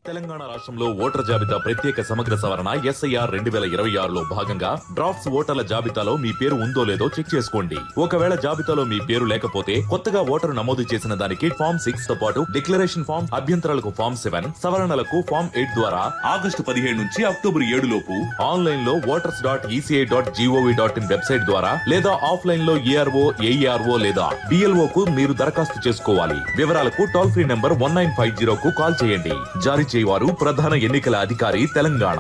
తెలంగాణ రాష్ట్రంలో ఓటర్ జాబితా ప్రత్యేక సమగ్ర సవరణ ఎస్ఐఆర్ రెండు వేల ఇరవై ఆరులో భాగంగా డ్రాఫ్ట్స్ ఓటర్ల జాబితాలో మీ పేరు ఉందో లేదో చెక్ చేసుకోండి ఒకవేళ జాబితాలో మీ పేరు లేకపోతే కొత్తగా ఓటరు నమోదు చేసిన దానికి ఫామ్ సిక్స్ తో పాటు డిక్లరేషన్ ఫామ్ అభ్యంతరాలకు ఫామ్ సెవెన్ సవరణలకు ఫామ్ ఎయిట్ ద్వారా ఆగస్టు పదిహేడు నుంచి అక్టోబర్ ఏడు లోపు ఆన్లైన్ లో voters dot ECI dot GOV dot in website ద్వారా లేదా ఆఫ్లైన్ లో ఏఆర్ఓ ఏఈఆర్ఓ లేదా బిఎల్ఓ కు మీరు దరఖాస్తు చేసుకోవాలి వివరాలకు toll free number one nine five zero కు కాల్ చేయండి జారీ చేయవారు ప్రధాన ఎన్నికల అధికారి తెలంగాణ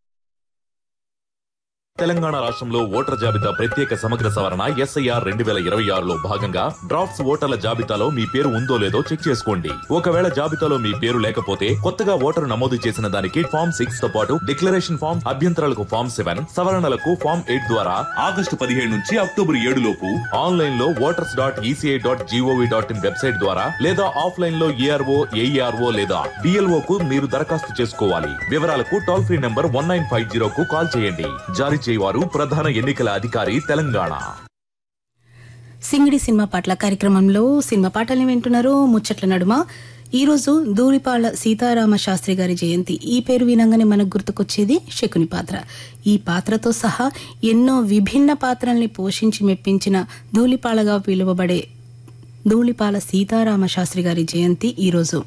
తెలంగాణ రాష్ట్రంలో ఓటర్ జాబితా ప్రత్యేక సమగ్ర సవరణ ఎస్ఐఆర్ రెండు వేల ఇరవై ఆరులో భాగంగా డ్రాఫ్ట్స్ ఓటర్ల జాబితాలో మీ పేరు ఉందో లేదో చెక్ చేసుకోండి ఒకవేళ జాబితాలో మీ పేరు లేకపోతే కొత్తగా ఓటరు నమోదు చేసిన దానికి ఫామ్ సిక్స్ తో పాటు డిక్లరేషన్ ఫామ్ అభ్యంతరాలకు ఫామ్ సెవెన్ సవరణలకు ఫామ్ ఎయిట్ ద్వారా ఆగస్టు పదిహేడు నుంచి అక్టోబర్ ఏడు లోపు ఆన్లైన్ లో voters dot ECI dot GOV dot in website ద్వారా లేదా ఆఫ్లైన్ లో ఏఆర్ఓ ఏఈఆర్ఓ లేదా బిఎల్ఓ కు మీరు దరఖాస్తు చేసుకోవాలి వివరాలకు toll free number one nine five zero కు కాల్ చేయండి జారీ చేయవారు ప్రధాన ఎన్నికల అధికారి తెలంగాణ సింగిడి సినిమా పాటల కార్యక్రమంలో సినిమా పాటల్ని వింటున్నారు ముచ్చట్ల నడుమ ఈ రోజు దూరిపాళ్ల సీతారామ శాస్త్రి గారి జయంతి ఈ పేరు వినంగానే మనకు గుర్తుకొచ్చేది శకుని పాత్ర ఈ పాత్రతో సహా ఎన్నో విభిన్న పాత్రల్ని పోషించి మెప్పించిన ధూళిపాళగా పిలువబడే ధూళిపాల సీతారామ శాస్త్రి గారి జయంతి ఈరోజు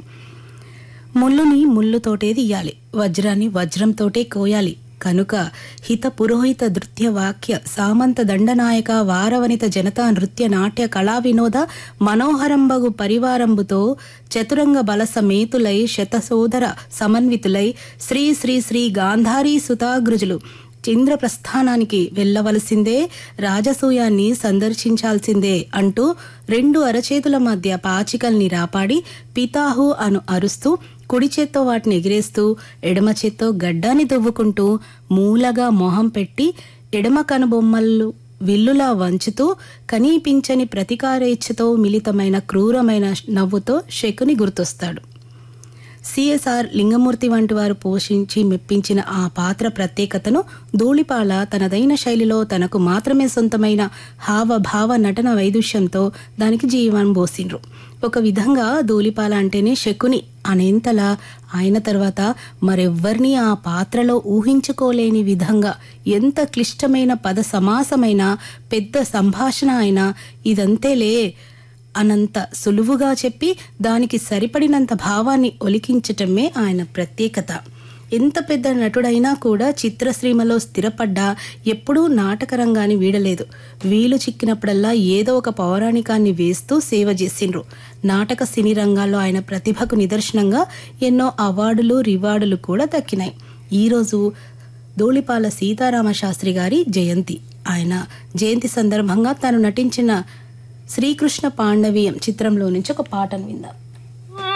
ముళ్ళుని ముళ్ళుతోటే తీయాలి వజ్రాన్ని వజ్రంతోటే కోయాలి కనుక హిత పురోహిత నృత్య వాక్య సామంత దండనాయక వారవనిత జనతా నృత్య నాట్య కళా వినోద మనోహరంబగు పరివారంబుతో చతురంగ బల సమేతులై శతసోదర సమన్వితులై శ్రీ శ్రీ శ్రీ గాంధారీ సుతాగ్రుజులు చంద్రప్రస్థానానికి వెళ్ళవలసిందే రాజసూయాన్ని సందర్శించాల్సిందే అంటూ రెండు అరచేతుల మధ్య పాచికల్ని రాపాడి పితాహు అను అరుస్తూ కుడి చేత్తో వాటిని ఎగిరేస్తూ ఎడమ చేత్తో గడ్డాన్ని దువ్వుకుంటూ మూలగా మొహం పెట్టి ఎడమ కనుబొమ్మలు విల్లులా వంచుతూ కనీపించని ప్రతీకారేచ్ఛతో మిళితమైన క్రూరమైన నవ్వుతో శకుని గుర్తొస్తాడు సిఎస్ఆర్ లింగమూర్తి వంటి వారు పోషించి మెప్పించిన ఆ పాత్ర ప్రత్యేకతను ధూళిపాల తనదైన శైలిలో తనకు మాత్రమే సొంతమైన హావభావ నటన వైదుష్యంతో దానికి జీవం పోసిండ్రు ఒక విధంగా ధూళిపాల అంటేనే శకుని అనేంతలా ఆయన తర్వాత మరెవ్వరినీ ఆ పాత్రలో ఊహించుకోలేని విధంగా ఎంత క్లిష్టమైన పద సమాసమైన పెద్ద సంభాషణ అయినా ఇదంతేలే అనంత సులువుగా చెప్పి దానికి సరిపడినంత భావాన్ని ఒలికించటమే ఆయన ప్రత్యేకత ఎంత పెద్ద నటుడైనా కూడా చిత్రశ్రీమలో స్థిరపడ్డా ఎప్పుడూ నాటకరంగాన్ని వీడలేదు వీలు చిక్కినప్పుడల్లా ఏదో ఒక పౌరాణికాన్ని వేస్తూ సేవ చేసిండ్రు నాటక సినీ రంగాల్లో ఆయన ప్రతిభకు నిదర్శనంగా ఎన్నో అవార్డులు రివార్డులు కూడా దక్కినాయి ఈరోజు ధూళిపాల సీతారామ శాస్త్రి గారి జయంతి ఆయన జయంతి సందర్భంగా తాను నటించిన శ్రీకృష్ణ పాండవీయం చిత్రంలో నుంచి ఒక పాటను విందాం